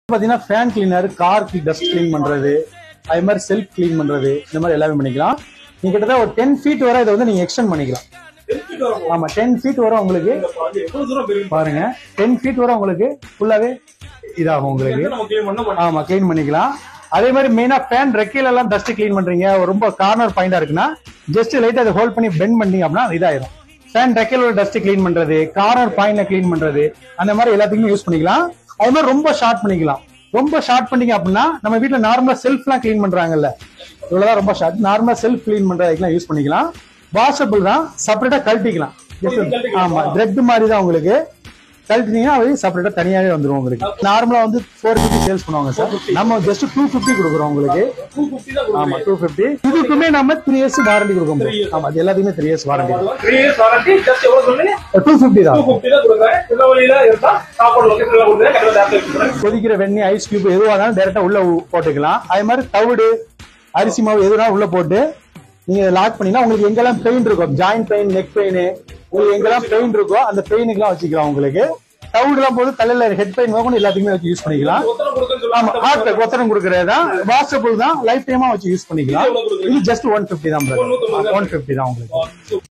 பாத்தீங்கன்னா fan cleaner car dust clean பண்றது அது மாதிரி செல்ஃப் கிளீன் பண்றது இந்த மாதிரி எல்லாமே பண்ணிக்கலாம் நீங்க கிட்டத்தட்ட ஒரு டென் ஃபீட் வரை இதை வந்து நீங்க எக்ஸ்டெண்ட் பண்ணிக்கலாம் ஆமா டென் ஃபீட் வரை உங்களுக்கு எவ்வளவு தூரம் பெரிய பாருங்க டென் ஃபீட் வரை உங்களுக்கு ஃபுல்லாவே இதாகும் உங்களுக்கு நம்ம கிளீன் பண்ண மாட்டோம் ஆமா க்ளீன் பண்ணிக்கலாம் அதே மாதிரி மெயினா ஃபேன் ரெக்கையில எல்லாம் டஸ்ட் க்ளீன் பண்றீங்க ரொம்ப கார்னர் பாயிண்டா இருக்குன்னா ஜஸ்ட் லைட்டா அதை ஹோல்ட் பண்ணி பெண்ட் பண்ணீங்க அப்படின்னா அது இதாயிரும் ஃபேன் ரெக்கையில டஸ்ட் க்ளீன் பண்றது கார்னர் பாயிண்ட்ல க்ளீன் பண்றது அந்த மாதிரி எல்லாத்துக்குமே யூஸ் பண்ணிக்கலாம் அது மாதிரி ரொம்ப ஷார்ட் பண்ணிக்கலாம் ரொம்ப ஷார்ட் பண்ணீங்க அப்படின்னா நம்ம வீட்ல நார்மலா செல்ஃப்லாம் க்ளீன் பண்றாங்கல்ல இவ்வளவுதான் ரொம்ப ஷார்ட் நார்மலா செல்ஃப் க்ளீன் பண்றதுக்குலாம் யூஸ் பண்ணிக்கலாம் வாஷபிள் தான் செப்பரேட்டா கழட்டிக்கலாம் Just- ஆமா த்ரெட் மாதிரி தான் உங்களுக்கு கழட்டினீங்கன்னா அது செப்பரேட்டா தனியாவே வந்துரும் உங்களுக்கு நார்மலா வந்து ஃபோர் ஃபிஃப்டி சேல்ஸ் பண்ணுவாங்க சார் நம்ம ஜஸ்ட் டூ ஃபிஃப்டி கொடுக்குறோம் உங்களுக்கு டூ பிப்டி தான் ஆமா டூ ஃபிஃப்டி இதுக்குமே நம்ம த்ரீ இயர்ஸ் வாரண்டி கொடுக்க முடியும் ஆமா அது எல்லாத்துக்குமே three years warranty three years warranty just எவ்வளவு சொன்னீங்க டூ ஃபிஃப்டி டூ தான் பிப்டி தான் கொடுக்குறேன் திருநெல்வேலியில இருந்தா சாப்பாடு லொகேஷன்ல கொடுக்குறேன் கண்டிப்பா டேப்ல கொடுக்குறேன் கொதிக்கிற வெண்ணெய் ஐஸ் கியூப் எதுவாக இருந்தாலும் டேரக்டா உள்ள ஊ- போட்டுக்கலாம் அதே மாதிரி தவிடு அரிசி மாவு எதுனாலும் உள்ள போட்டு நீங்க லாக் பண்ணினா உங்களுக்கு எங்கெல்லாம் பெயின் இருக்கும் ஜாயிண்ட் பெயின் நெக் பெயின் உங்களுக்கு எங்கெல்லாம் பெயின் இருக்கோ அந்த பெயினுக்குலாம் வச்சுக்கலாம் உங்களுக்கு தவிடு எல்லாம் போது தலையில ஹெட் பெயின் கூட எல்லாத்துக்குமே வச்சு யூஸ் பண்ணிக்கலாம் ஒத்தனை கொடுக்குன்னு ஆமா சொல்லுவாங்க ஹார்ட் ஒத்தனம் கொடுக்கறது தான் வாஷபிள் தான் லைஃப் டைமா வச்சு யூஸ் பண்ணிக்கலாம் இது ஜஸ்ட் ஒன் பிப்டி தான் ஒன் பிப்டி தான் உங்களுக்கு